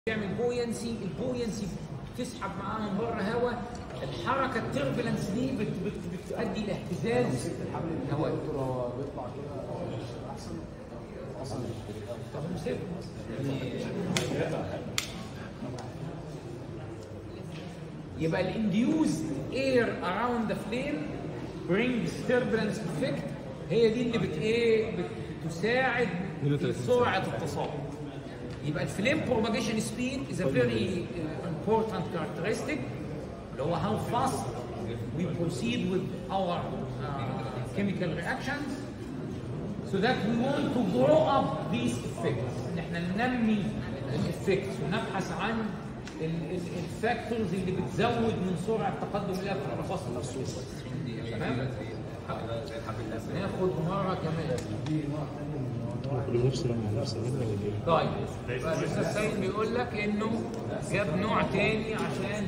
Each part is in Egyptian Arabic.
بيعمل بوينسي البوينسي بتسحب معاها من بره هواء الحركه التربلنس دي بت بت بتؤدي لاهتزاز الهواء بيطلع كده احسن اصلا طب نسيبه. يبقى الانديوز اير اراوند ذا فليم برينجز turbulence افكت هي دي اللي بت ايه بت- بتساعد في سرعه التصاعد يبقى الفليم propagation speed is a very uh, important characteristic اللي هو how fast we proceed with our uh, chemical reactions so that we want to grow up these effects ان احنا ننمي الافكتس ونبحث عن الفاكتورز اللي بتزود من سرعه تقدم الى الفصل تمام ناخد مره كمان كل نفس نفس المادة ولا ايه؟ طيب يبقى الاستاذ سيد بيقول لك انه جاب نوع تاني عشان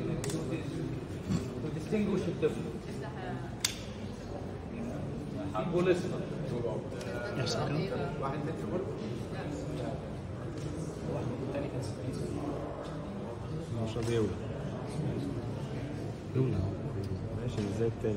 تديستنجوش الديفرنس في بوليستا يحصل كده؟ مش راضي يولع يولع ماشي مش زي التاني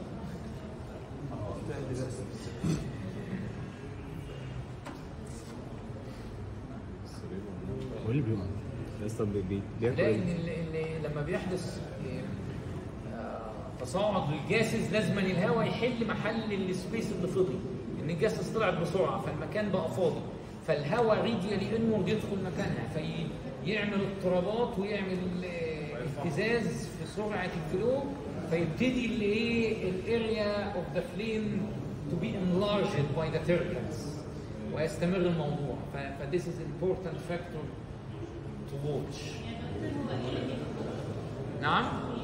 هو اللي بيولع لسه بي- بي- بياكل تلاقي ان ال- ال- لما بيحدث آه، تصاعد للجاسز لازم الهواء يحل محل السبيس اللي فضي ان الجاسز طلعت بسرعه فالمكان بقى فاضي فالهواء ريديالي انورد يدخل مكانها فيعمل اضطرابات ويعمل آه، اهتزاز في سرعه الفلو فيبتدي الايه الاريا اوف ذا فليم to be enlarged by the turbulence ويستمر الموضوع ف ف this is important factor to watch نعم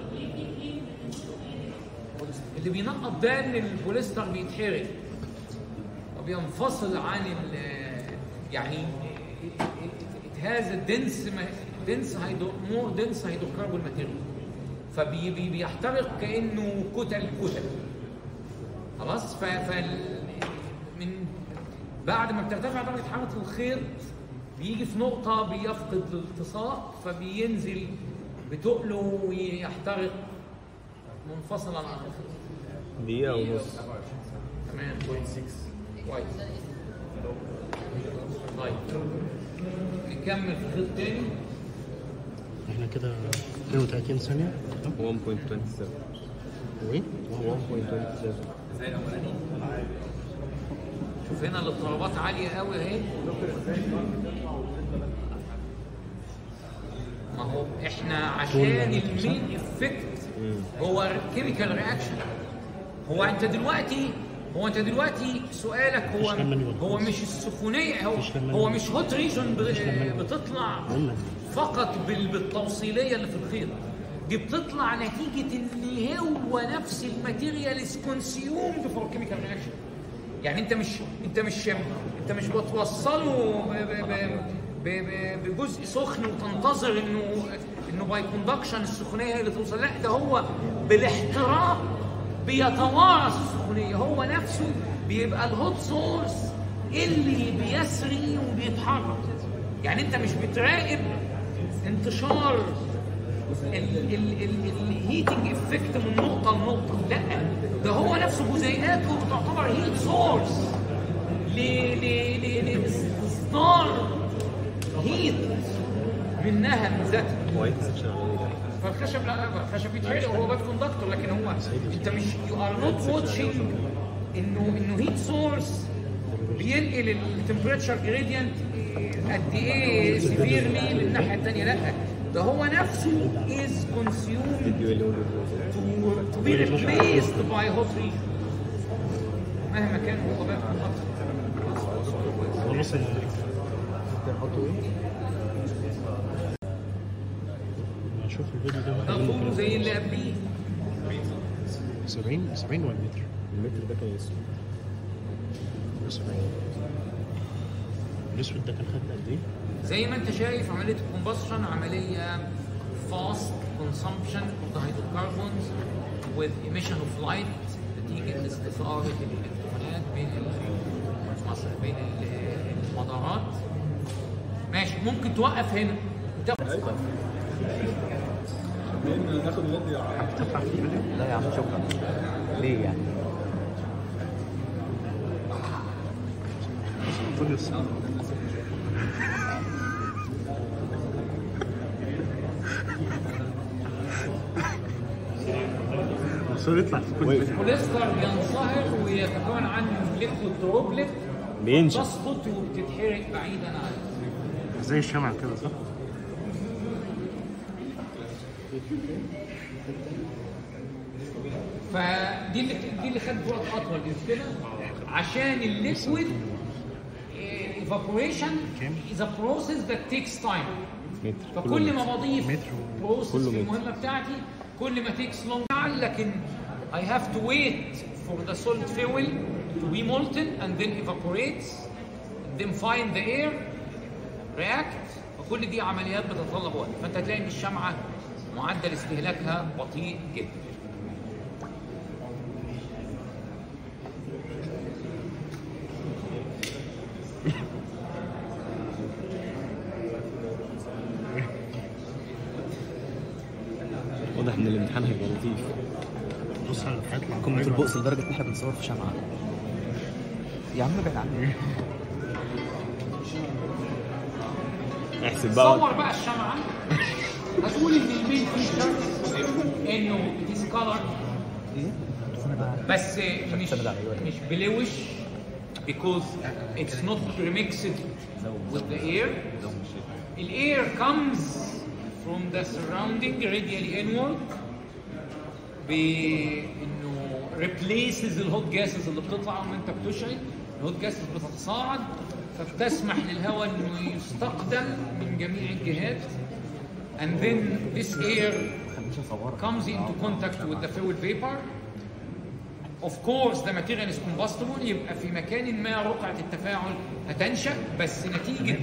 اللي بينقط ده ان البوليستر بيتحرق وبينفصل عن ال يعني it has a dense dense hydro more dense hydrocarbon material فبيحترق كانه كتل كتل خلاص ف ف- من بعد ما بترتفع درجه حراره الخيط بيجي في نقطه بيفقد الالتصاق فبينزل بتقله ويحترق منفصلا عن الخيط دقيقة ونص تمام كويس طيب نكمل في خيط تاني احنا كده 32 ثانية 1.27 وايه؟ 1.27 شوف هنا الاضطرابات عاليه قوي اهي ما هو احنا عشان المين افكت هو كيميكال رياكشن هو انت دلوقتي هو انت دلوقتي سؤالك هو مفيش لما نقول. هو مش السخونيه هو مفيش لما هو نقول. مش هوت ريجون مفيش لما نقول. بتطلع قلنا فقط بال- بالتوصيليه اللي في الخيط دي بتطلع نتيجه ان هو نفس الماتيريال از كونسيومد فور كيميكال رياكشن يعني انت مش انت مش انت مش بتوصله ب- ب- ب- ب- ب- بجزء سخن وتنتظر انه انه باي كوندكشن السخونيه هي اللي توصل لا ده هو بالاحتراق بيتوارث السخونيه هو نفسه بيبقى الهوت سورس اللي بيسري وبيتحرك يعني انت مش بتراقب انتشار الهيتنج افكت من نقطه لنقطه لا ده هو نفسه جزيئاته بتعتبر هيت سورس لاصدار هيت منها من ذاتها وايت شغال فالخشب لا الخشب بيتحرق وهو باد كوندكتور لكن هو انت مش يو ار نوت واتشنج انه انه هيت سورس بينقل التمبريتشر جريدينت قد ايه سيفيرلي للناحيه الثانيه لا ده هو نفسه از كونسيومد فيديو اللي هو to, to be replaced by hot region مهما كان هو بقى خلاص ال- تحطوا ايه؟ هشوف الفيديو ده ده واحد طوله زي اللي قبليه 70 70 ولا متر؟ المتر ده كان اسود 70 الاسود ده كان خد قد ايه؟ زي ما انت شايف عمليه الكومبشن عمليه fast consumption of the hydrocarbons with emission of light نتيجه استثاره الالكترونات بين ال- مثلا بين ال- المدارات ماشي ممكن توقف هنا تاخد تدفع فيه ليه؟ لا يا عم شكرا ليه يعني كل السنة الصورة يطلع في كل فيديو البوليستر بينصهر ويتكون عنه ليكويد دروبلت بينشف تسقط وبتتحرق بعيدا عنه زي الشمع كده صح؟ فدي اللي دي اللي خدت وقت اطول مش كده؟ عشان الليكويد evaporation is a process that takes time متر فكل ما بضيف متر بروسس كله في متر. المهمه بتاعتي كل ما takes long لكن I have to wait for the solid fuel to be molten and then evaporates and then find the air react وكل دي عمليات بتتطلب وقت فانت هتلاقي ان الشمعه معدل استهلاكها بطيء جدا واضح ان الامتحان هيبقى لطيف بص على هيطلع قمة البؤس لدرجة إن إحنا بنصور في شمعة يا عم ابعد عني احسب بقى صور بقى الشمعه هتقول ان المين فيتشر انه ديس كولر بس مش مش بلوش because it's not remixed with the air the air comes from the surrounding radially inward بانه replaces الهوت جاسز اللي بتطلع لما انت بتشعل الهوت جاسز بتتصاعد فبتسمح للهواء انه يستقدم من جميع الجهات and then this air comes into contact with the fuel vapor of course the material is combustible يبقى في مكان ما رقعة التفاعل هتنشأ بس نتيجة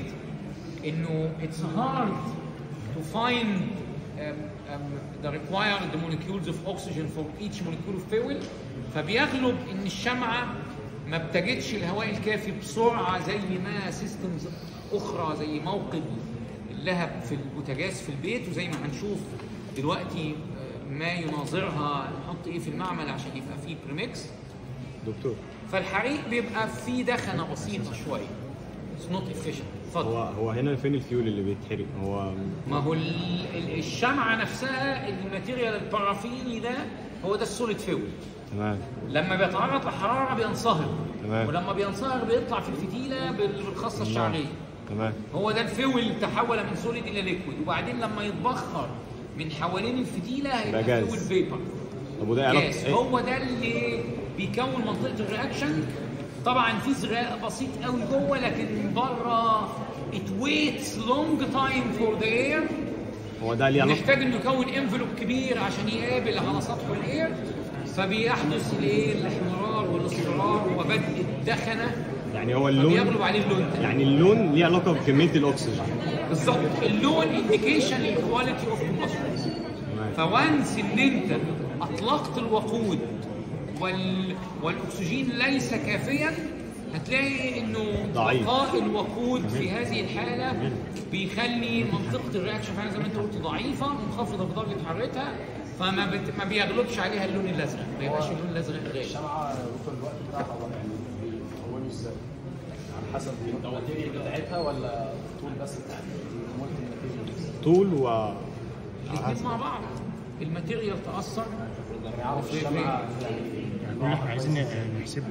انه it's hard to find um, um, the required molecules of oxygen for each molecule of fuel فبيغلب ان الشمعة ما بتجدش الهواء الكافي بسرعة زي ما سيستمز اخرى زي موقد اللهب في البوتاجاز في البيت وزي ما هنشوف دلوقتي آه، ما يناظرها نحط ايه في المعمل عشان يبقى فيه بريمكس دكتور فالحريق بيبقى فيه دخنه بسيطه شويه اتس نوت افيشنت هو اتفضل هو هنا فين الفيول اللي بيتحرق هو ما هو ال- ال- الشمعه نفسها الماتيريال البارافيني ده هو ده السوليد فيول تمام لما بيتعرض لحراره بينصهر تمام. ولما بينصهر بيطلع في الفتيله بال- بالخاصه الشعريه تمام هو ده الفيول تحول من سوليد الى ليكويد وبعدين لما يتبخر من حوالين الفتيله هيبقى يبقى جاز. فيول فيبر طب وده علاقة جاز إيه؟ هو ده اللي بيكون منطقه الرياكشن طبعا في زغاء بسيط قوي جوه لكن بره it waits long time for the air هو ده ليه علاقة محتاج انه يكون انفلوب كبير عشان يقابل على سطح الاير فبيحدث الايه الاحمرار والاصفرار وبدء الدخنه يعني هو اللون فبيغلب عليه اللون ده يعني اللون ليه علاقة بكمية الأكسجين بالظبط اللون انديكيشن للكواليتي اوف كومبشن فوانس ان انت اطلقت الوقود وال... والاكسجين ليس كافيا هتلاقي انه ضعيف. بقاء الوقود في هذه الحاله بيخلي منطقه الرياكشن فعلا زي ما انت قلت ضعيفه منخفضه في درجه حرارتها فما بت... ما بيغلبش عليها اللون الازرق ما يبقاش اللون الازرق غالي الشمعة دكتور الوقت بتاعها هو يعني بيطولوا ازاي؟ على حسب الماتيريال بتاعتها ولا طول بس ممكن الماتيريال طول و الاثنين مع بعض الماتيريال تاثر يعني عارف الشمعة يعني بقول لك عايزين نحسب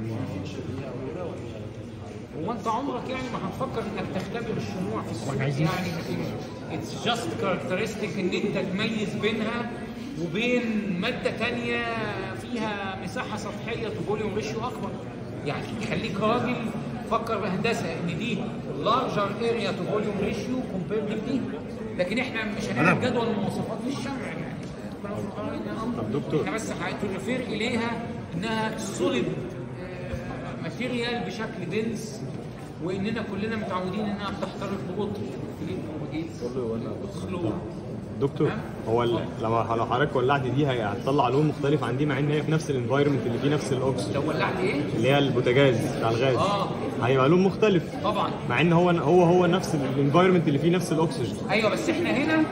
هو انت عمرك يعني ما هتفكر انك تختبر الشموع في السوق عايزين- يعني اتس جاست كاركترستيك ان انت تميز بينها وبين ماده تانية فيها مساحه سطحيه تو فوليوم ريشيو اكبر يعني يخليك راجل فكر بهندسه ان دي لارجر اريا تو فوليوم ريشيو كومبيرد بدي لكن احنا مش هنعمل جدول مواصفات للشمع يعني ربنا في القرآن طب دكتور. احنا بس هتريفير اليها انها سوليد ماتيريال بشكل دنس واننا كلنا متعودين انها بتحترق ببطء سلو دكتور هو ال- لما لو حضرتك ولعت دي هي- هتطلع لون مختلف عن دي مع ان هي في نفس الانفايرمنت اللي فيه نفس الاكسجين لو ولعت ايه؟ اللي هي البوتاجاز بتاع الغاز اه هيبقى لون مختلف طبعا مع ان هو هو هو نفس الانفايرمنت اللي فيه نفس الاكسجين ايوه بس احنا هنا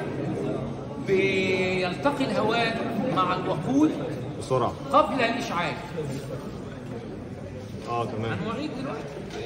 بيلتقي الهواء مع الوقود بسرعه قبل الاشعاع اه تمام هنوريك دلوقتي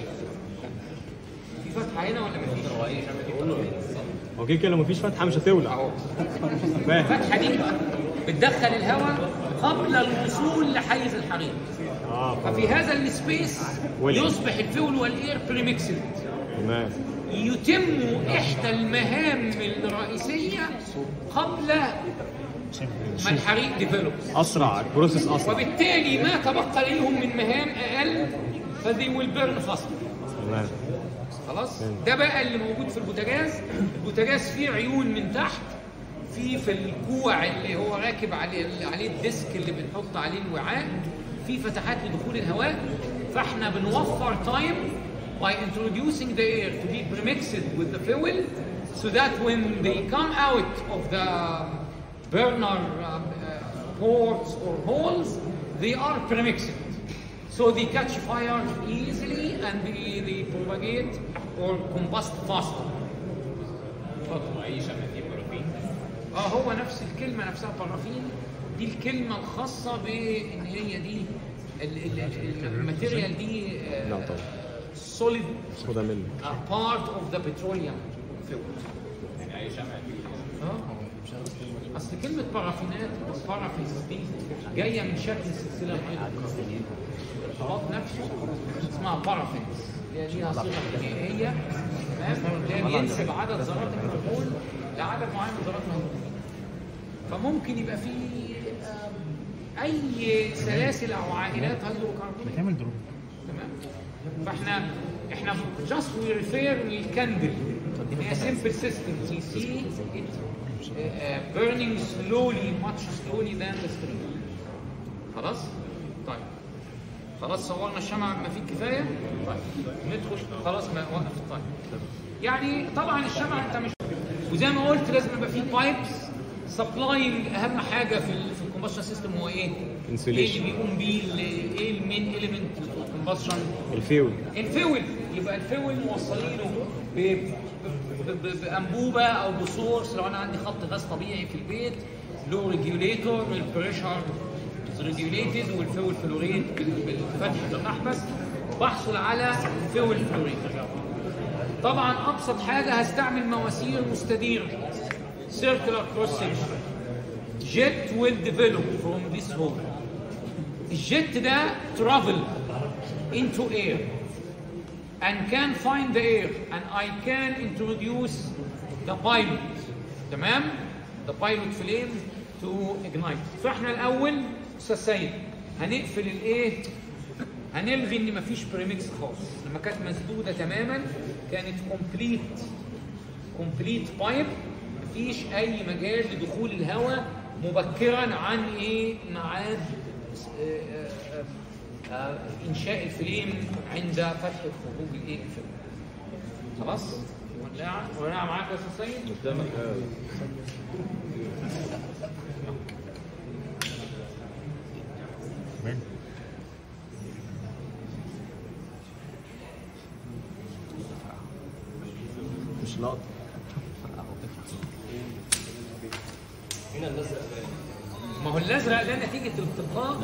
في فتحه هنا ولا مفيش؟ هو كده كده لو مفيش فتحه مش هتولع اهو فاهم الفتحه دي بتدخل الهواء قبل الوصول لحيز الحريق اه ففي خلاص. هذا السبيس ولع. يصبح الفيول والاير بريمكسد تمام يتم احدى المهام الرئيسيه قبل ما الحريق ديفلوبس اسرع البروسيس اسرع وبالتالي ما تبقى ليهم من مهام اقل فذي ويل بيرن فاست تمام خلاص ده بقى اللي موجود في البوتاجاز البوتاجاز فيه عيون من تحت في في الكوع اللي هو راكب عليه عليه الديسك اللي بنحط عليه الوعاء في فتحات لدخول الهواء فاحنا بنوفر تايم by introducing the air to be premixed with the fuel so that when they come out of the burner um, uh, ports or holes they are premixed so they catch fire easily and they, they propagate or combust faster اه هو نفس الكلمه نفسها بارافين دي الكلمه الخاصه بان هي دي ال- ال- ال- الماتيريال دي لا طبعا سوليد خدها مني بارت اوف ذا بتروليوم فيول اه اصل كلمه بارافينات والبارافيز دي جايه من شكل السلسله الهيدروكربونيه الارتباط نفسه اسمها بارافينز هي ليها صيغه كيميائيه تمام اللي هي بينسب عدد ذرات الكربون لعدد معين من ذرات الهيدروجين فممكن يبقى في آم، اي سلاسل او عائلات هيدروكربونيه تعمل دروب تمام فاحنا احنا just we refer للكاندل هي simple system we see it uh, uh, burning slowly much slowly than the string خلاص طيب خلاص صورنا الشمعة ما فيه كفاية طيب ندخل خلاص ما وقف طيب يعني طبعا الشمعة انت مش وزي ما قلت لازم يبقى فيه بايبس سبلاينج اهم حاجه في ال في الكومبشن سيستم هو ايه؟ Insulation. ايه اللي بيقوم بيه ال- ايه المين اليمنت الكومبشن الفيول الفيول يبقى الفيول موصلينه ب- ب- ب- بانبوبه او بسورس لو انا عندي خط غاز طبيعي في البيت له ريجوليتور البريشر ريجوليتد والفيول فلوريد بالفتح المحبس بحصل على فيول فلوريد طبعا ابسط حاجه هستعمل مواسير مستديره circular cross section jet will develop from this hole الجيت ده travel into air and can find the air and I can introduce the pilot تمام the pilot flame to ignite فاحنا الاول استاذ سيد هنقفل الايه هنلغي ان مفيش بريمكس خالص لما كانت مسدوده تماما كانت كومبليت كومبليت بايب مفيش اي مجال لدخول الهواء مبكرا عن ايه ميعاد آه، آه، آه، انشاء الفليم عند فتح خروج الايه الفيلم خلاص ولاعه ولاعه معاك يا استاذ سيد قدامك مان مش لقط ما هو الازرق ده نتيجه التقاء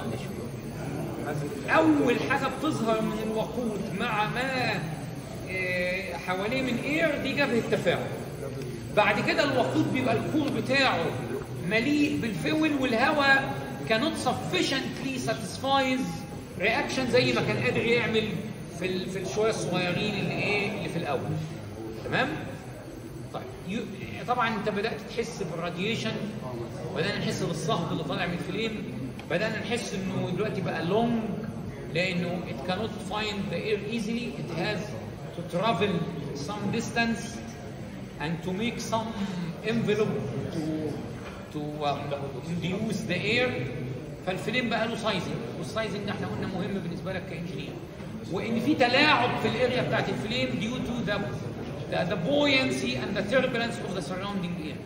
اول حاجه بتظهر من الوقود مع ما آه، حواليه من اير دي جبهه تفاعل بعد كده الوقود بيبقى الكور بتاعه مليء بالفول والهواء كانت sufficiently satisfies رياكشن زي ما كان قادر يعمل في ال- في الشويه الصغيرين اللي ايه اللي في الاول تمام طيب يو... طبعا انت بدات تحس بالراديشن بدانا نحس بالصهد اللي طالع من الفليم بدانا نحس انه دلوقتي بقى لونج لانه it cannot find the air easily it has to travel some distance and to make some envelope to to um, induce the air فالفليم بقى له سايزنج والسايزنج ده احنا قلنا مهم بالنسبه لك كانجينير وان في تلاعب في الاريا بتاعت الفليم due to the the, the buoyancy and the turbulence of the surrounding air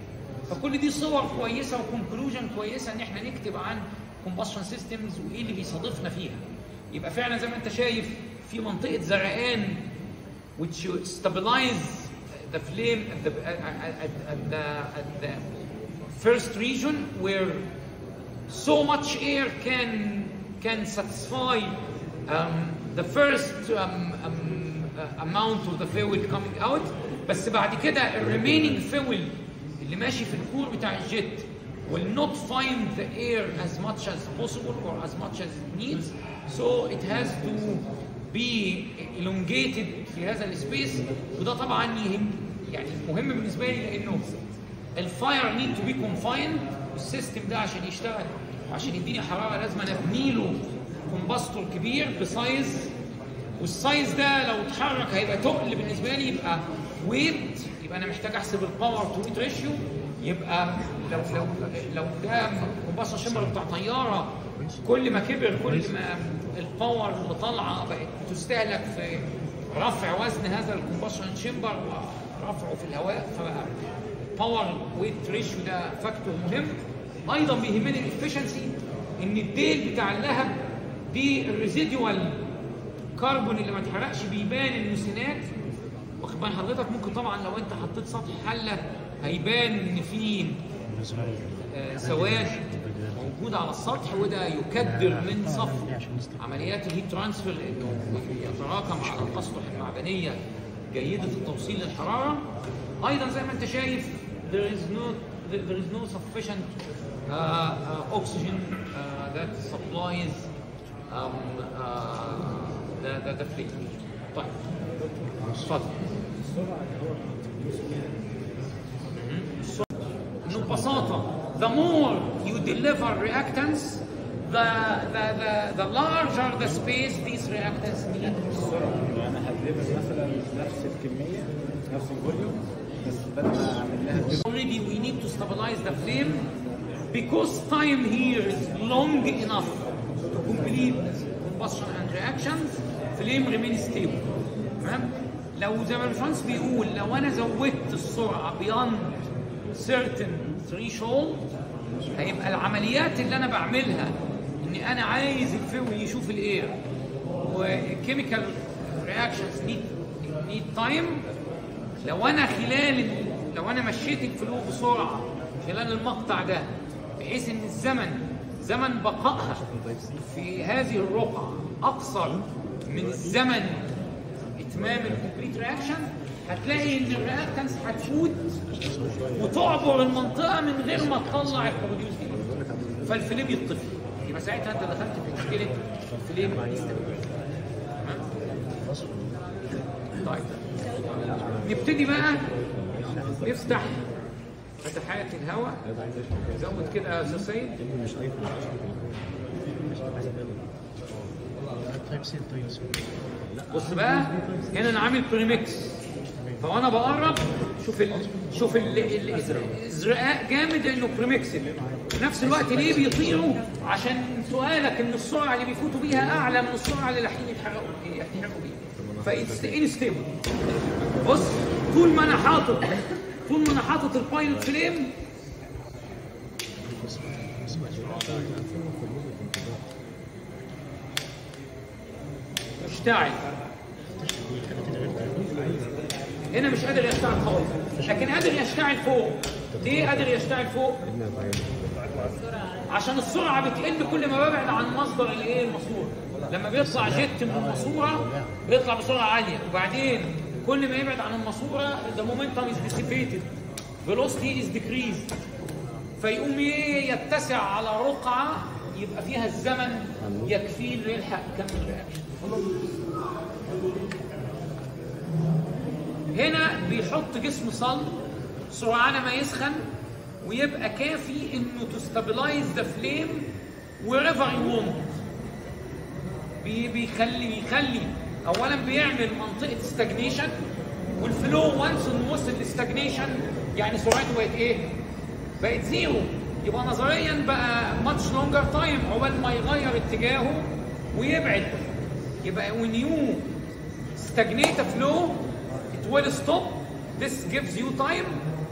فكل دي صور كويسه وكونكلوجن كويسه ان احنا نكتب عن كومبشن سيستمز وايه اللي بيصادفنا فيها يبقى فعلا زي ما انت شايف في منطقه زرقان which stabilize the flame at the, at, at, at the, at the first region where so much air can can satisfy um, the first um, um, uh, amount of the fuel coming out بس بعد كده ال remaining fuel اللي ماشي في الكور بتاع الجيت will not find the air as much as possible or as much as it needs so it has to be elongated في هذا السبيس وده طبعا يهم يعني مهم بالنسبه لي لانه الفاير نيد تو بي كونفايند والسيستم ده عشان يشتغل وعشان يديني حراره لازم أنا ابني له كومباستور كبير بسايز والسايز ده لو اتحرك هيبقى تقل بالنسبه لي يبقى ويت يبقى انا محتاج احسب الباور تو ويت ريشيو يبقى لو لو لو ده كومباستور شمبر بتاع طياره كل ما كبر كل ما الباور اللي طالعه بقت تستهلك في رفع وزن هذا الكومباشن شمبر ورفعه في الهواء فبقى باور ويت ريشيو ده فاكتور مهم ايضا بيهمني الافشنسي ان الديل بتاع اللهب دي الريزيدوال كربون اللي ما اتحرقش بيبان انه سينات واخد بال حضرتك ممكن طبعا لو انت حطيت سطح حله هيبان ان في آه، سواد موجود على السطح وده يكدر من صف عمليات الهيت ترانسفير لانه يتراكم على الاسطح المعدنيه جيده التوصيل للحراره ايضا زي ما انت شايف there is no there is no sufficient uh, uh, oxygen uh, that supplies um, uh, the, the, the fleet. طيب اتفضل انه ببساطه the more you deliver reactants the, the, the, the larger the space these reactants need انا هدليفر مثلا نفس الكميه نفس الفوليوم بس بدل ما اعمل لها already we need to stabilize the flame because time here is long enough to complete combustion and reactions flame remains stable تمام لو زي ما الباشمهندس بيقول لو انا زودت السرعه beyond certain threshold هيبقى العمليات اللي انا بعملها اني انا عايز الفيول يشوف الاير والكيميكال رياكشنز نيد نيد تايم لو انا خلال ال- لو انا مشيت الفلو بسرعه خلال المقطع ده بحيث ان الزمن زمن بقائها في هذه الرقعه اقصر من الزمن اتمام الكومبليت رياكشن هتلاقي ان الرياكتنس هتفوت وتعبر المنطقه من غير ما تطلع البروديوس دي فالفليم يطفي يبقى ساعتها انت دخلت في مشكله الفليم instability. تمام؟ طيب نبتدي بقى نفتح فتحات الهواء زود كده يا استاذ سيد تايب سي تايب سي بص بقى هنا انا عامل بريمكس فوانا بقرب شوف ال... شوف ال... ال... الازرقاء جامد لانه بريمكس في نفس الوقت ليه بيطيروا عشان سؤالك ان السرعه اللي بيفوتوا بيها اعلى من السرعه اللي رايحين يتحرقوا يتحرقوا بيها فايتس انستيبل بص طول ما انا حاطط طول ما انا حاطط البايلوت فليم مشتعل هنا مش قادر يشتغل خالص لكن قادر يشتغل فوق ليه قادر يشتغل فوق عشان السرعه بتقل كل ما ببعد عن مصدر الايه الماسوره لما بيطلع جيت من الماسوره بيطلع بسرعه عاليه وبعدين كل ما يبعد عن الماسوره the momentum is dissipated velocity is decreased فيقوم ايه يتسع على رقعه يبقى فيها الزمن يكفيه انه يلحق يكمل الرياكشن هنا بيحط جسم صلب سرعان ما يسخن ويبقى كافي انه تستابلايز ذا فليم wherever you want بي- بيخلي بيخلي اولا بيعمل منطقه ستاجنيشن والفلو وانس انه وصل للستاجنيشن يعني سرعته بقت ايه؟ بقت زيرو يبقى نظريا بقى ماتش لونجر تايم عقبال ما يغير اتجاهه ويبعد يبقى when you stagnate a flow it will stop this gives you time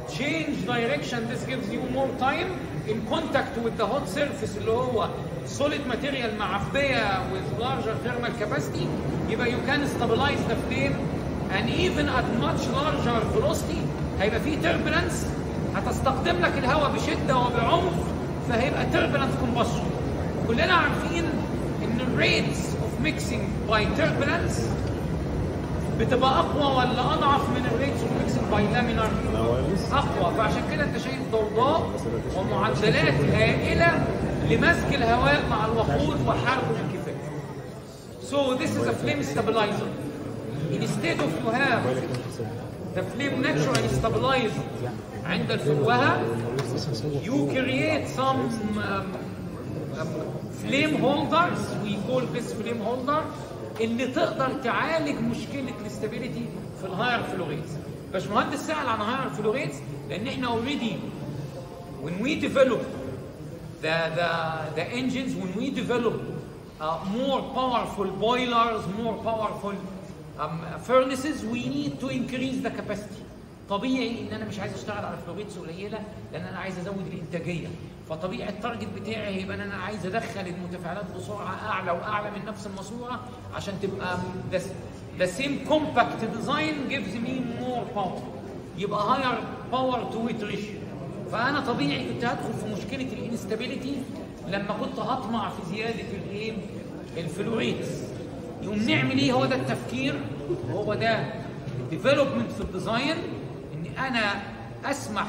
change direction this gives you more time in contact with the hot surface اللي هو solid material معبية with larger thermal capacity يبقى you can stabilize the flame and even at much larger velocity هيبقى فيه turbulence هتستقدم لك الهواء بشدة وبعنف فهيبقى turbulent combustion كلنا عارفين ان الريتس of mixing by turbulence بتبقى اقوى ولا اضعف من الريتس اوف ميكسنج باي لامينار اقوى فعشان كده انت شايف ضوضاء ومعدلات هائله لمسك الهواء مع الوقود وحرقه الكفايه So this is a flame stabilizer. Instead of you have the flame naturally stabilized عند الفروة you create some um, um, flame holders we call this flame holder اللي تقدر تعالج مشكله الاستابيليتي في الهاير فلوريتس باشمهندس سأل عن هاير فلوريتس لان احنا اوريدي when we develop the the the engines when we develop uh, more powerful boilers more powerful um, furnaces we need to increase the capacity طبيعي ان انا مش عايز اشتغل على فلوريتس قليله لان انا عايز ازود الانتاجيه فطبيعي التارجت بتاعي هيبقى ان انا عايز ادخل المتفاعلات بسرعه اعلى واعلى من نفس الماسوره عشان تبقى the, the same compact design gives me more power يبقى higher power to weight ratio فانا طبيعي كنت هدخل في مشكله الانستابيليتي لما كنت هطمع في زياده الايه الفلوريتس يقوم نعمل ايه هو ده التفكير هو ده الديفلوبمنت في الديزاين ان انا اسمح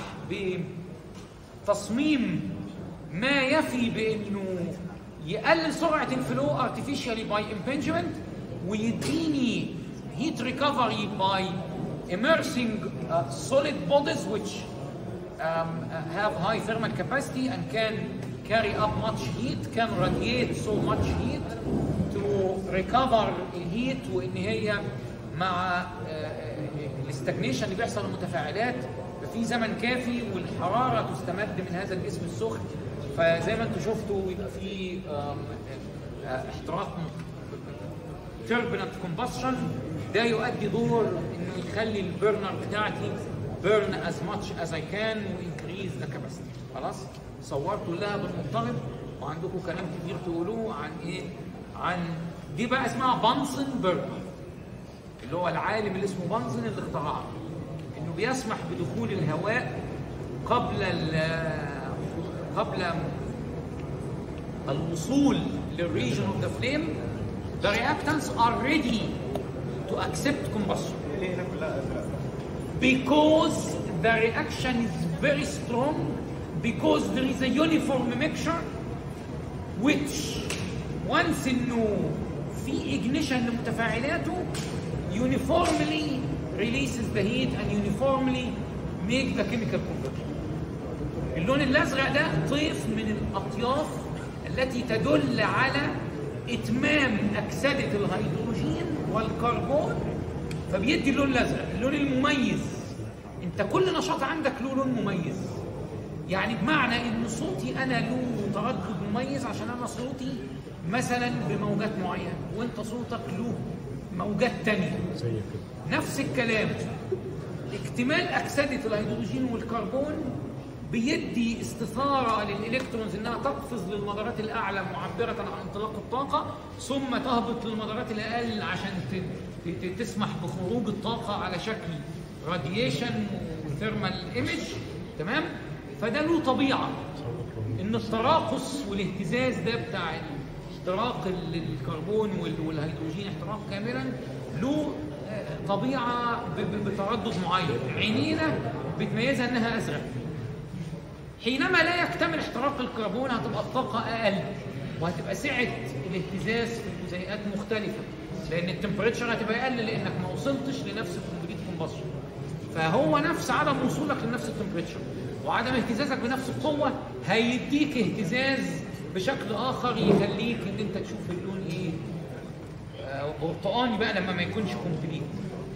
بتصميم ما يفي بانه يقلل سرعه الفلو artificially by impingement ويديني heat recovery by immersing uh, solid bodies which um, have high thermal capacity and can carry up much heat can radiate so much heat to recover الهيت وان هي مع الاستجنيشن اللي بيحصل للمتفاعلات في زمن كافي والحراره تستمد من هذا الجسم السخن فزي ما انتم شفتوا يبقى في احتراق turbulent combustion ده يؤدي دور انه يخلي البرنر بتاعتي burn as much as I can وانكريز the capacity خلاص صورتوا لها بالمضطرب وعندكم كلام كتير تقولوه عن ايه عن دي بقى اسمها بانسن برنر اللي هو العالم اللي اسمه بانسن اللي اخترعها انه بيسمح بدخول الهواء قبل قبل الوصول للريجن اوف ذا فليم the reactants are ready to accept combustion because the reaction is very strong because there is a uniform mixture which once انه في ignition لمتفاعلاته uniformly releases the heat and uniformly make the chemical conversion. اللون الازرق ده طيف من الاطياف التي تدل على اتمام اكسده الهيدروجين والكربون فبيدي اللون الازرق اللون المميز انت كل نشاط عندك له لون مميز يعني بمعنى ان صوتي انا له تردد مميز عشان انا صوتي مثلا بموجات معينه وانت صوتك له موجات تانية زي كده نفس الكلام اكتمال أكسدة الهيدروجين والكربون بيدي استثارة للإلكترونز إنها تقفز للمدارات الأعلى معبرة عن انطلاق الطاقة ثم تهبط للمدارات الأقل عشان ت- ت- تسمح بخروج الطاقة على شكل راديشن وثيرمال ايمج تمام فده له طبيعة إن التراقص والاهتزاز ده بتاع احتراق ال- الكربون وال- والهيدروجين احتراق كاملا له آه، طبيعة ب- ب- بتردد معين عينينا بتميزها انها ازرق حينما لا يكتمل احتراق الكربون هتبقى الطاقة اقل وهتبقى سعة الاهتزاز في الجزيئات مختلفة لان التمبريتشر هتبقى اقل لانك ما وصلتش لنفس الكومبليت كومبشن فهو نفس عدم وصولك لنفس التمبريتشر وعدم اهتزازك بنفس القوة هيديك اهتزاز بشكل اخر يخليك ان انت تشوف اللون ايه آه، برتقاني بقى لما ما يكونش كومبليت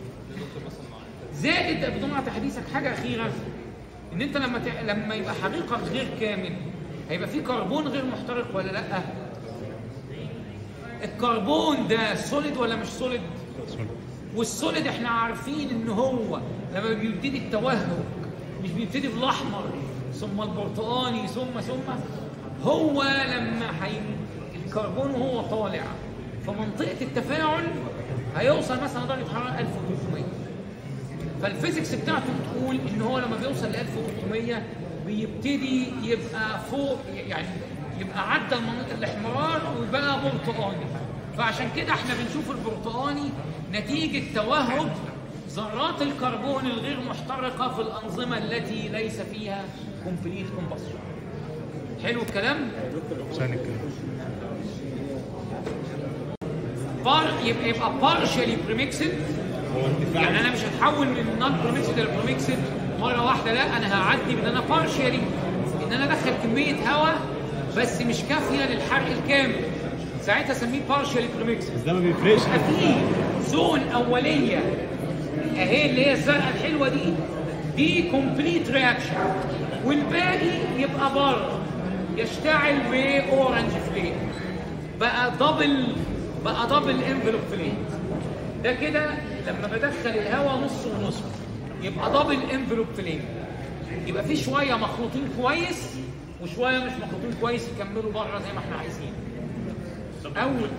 زائد بدون قطع حديثك حاجه اخيره ان انت لما ت... لما يبقى حريقك غير كامل هيبقى في كربون غير محترق ولا لا الكربون ده سوليد ولا مش سوليد والسوليد احنا عارفين ان هو لما بيبتدي التوهج مش بيبتدي بالاحمر ثم البرتقاني ثم ثم هو لما حي... الكربون وهو طالع فمنطقه التفاعل هيوصل مثلا درجه حراره 1300 فالفيزيكس بتاعته بتقول ان هو لما بيوصل ل 1300 بيبتدي يبقى فوق يعني يبقى عدى المناطق الاحمرار ويبقى برتقاني فعشان كده احنا بنشوف البرتقاني نتيجه توهج ذرات الكربون الغير محترقه في الانظمه التي ليس فيها كومبليت كومبشن حلو الكلام ثاني كده بار يبقى يبقى بارشالي بريمكسد يعني انا مش هتحول من نون بريمكسد لبريمكسد مره واحده لا انا هعدي من انا بارشالي ان انا ادخل كميه هواء بس مش كافيه للحرق الكامل ساعتها اسميه بارشالي بريمكسد بس ده ما بيفرقش يبقى في زون اوليه اهي اللي هي الزرقاء الحلوه دي دي كومبليت رياكشن والباقي يبقى بره يشتعل باورنج فليم بقى دبل بقى دبل انفلوب فليم ده كده لما بدخل الهواء نص ونص يبقى دبل انفلوب فليم يبقى في شويه مخلوطين كويس وشويه مش مخلوطين كويس يكملوا بره زي ما احنا عايزين اول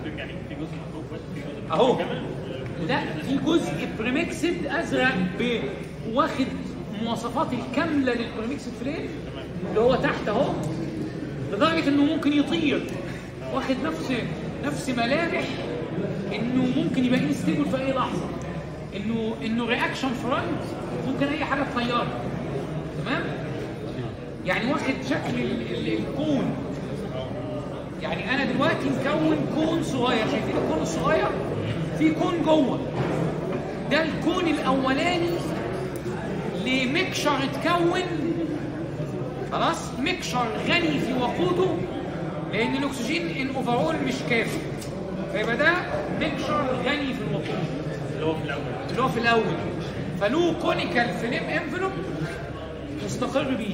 اهو لا في جزء بريمكسد ازرق ب- واخد مواصفات الكامله للبريمكسد فليم اللي هو تحت اهو لدرجه انه ممكن يطير واخد نفس نفس ملامح انه ممكن يبقى انستيبل في اي لحظه انه انه رياكشن فرونت ممكن اي حاجه تطيره تمام يعني واخد شكل ال- ال- الكون يعني انا دلوقتي مكون كون صغير شايفين الكون الصغير في كون جوه ده الكون الاولاني لمكشر اتكون خلاص مكشر غني في وقوده لان الاكسجين ان اوفرول مش كافي فيبقى ده مكشر غني في الوقود اللي هو في الاول اللي هو في الاول فله كونيكال فيلم انفلوب مستقر بيه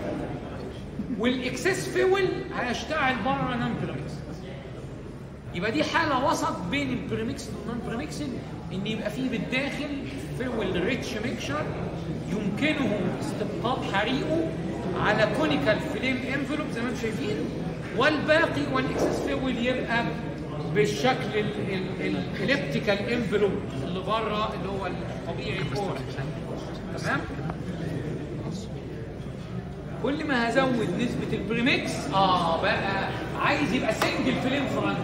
والاكسس فيول هيشتغل بره نون بريمكس يبقى دي حاله وسط بين البريمكس والنون بريمكس ان يبقى فيه بالداخل فيول ريتش ميكشر يمكنه استبقاء حريقه على كونيكال فليم انفلوب زي ما انتم شايفين والباقي والاكسس فيول يبقى بالشكل الاليبتيكال انفلوب اللي بره اللي هو الطبيعي فوق تمام كل ما هزود نسبة البريمكس اه بقى عايز يبقى سنجل فليم فرونت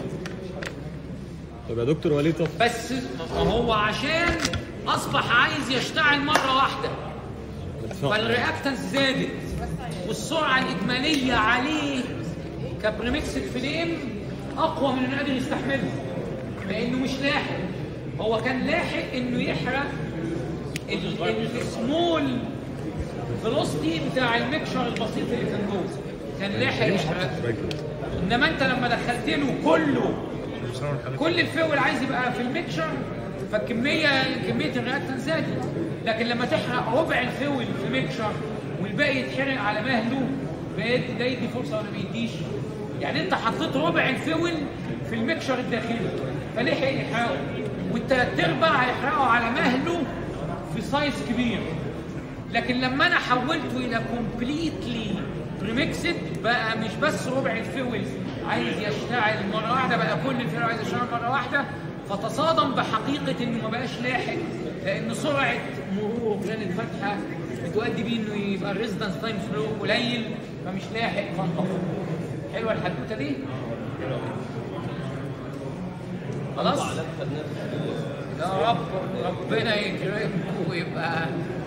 طب يا دكتور وليد طب بس ما هو عشان اصبح عايز يشتعل مرة واحدة فالرياكتنس زادت والسرعة الإجمالية عليه كبريمكس فليم أقوى من إنه قادر يستحمله لأنه مش لاحق هو كان لاحق إنه يحرق السمول فيلوسيتي بتاع المكشر البسيط اللي كان جوه كان لاحق يحرق انما انت لما دخلت له كله كل الفول عايز يبقى في الميكشر فالكميه كميه الرياكتنت زادت لكن لما تحرق ربع الفول في ميكشر والباقي يتحرق على مهله بقيت ده يدي فرصه ولا ما يديش يعني انت حطيت ربع الفول في الميكشر الداخلي فلحق يحرقه والتلات ارباع هيحرقه على مهله في سايز كبير لكن لما انا حولته الى كومبليتلي بريمكسد بقى مش بس ربع الفول عايز يشتعل مره واحده بقى كل الفول عايز يشتغل مره واحده فتصادم بحقيقه انه ما بقاش لاحق لان سرعه مرور خلال الفتحه بتؤدي بيه انه يبقى الريزدنس تايم فلو قليل فمش لاحق فانطفى حلوه الحدوته دي خلاص يا رب ربنا يكرمكم ويبقى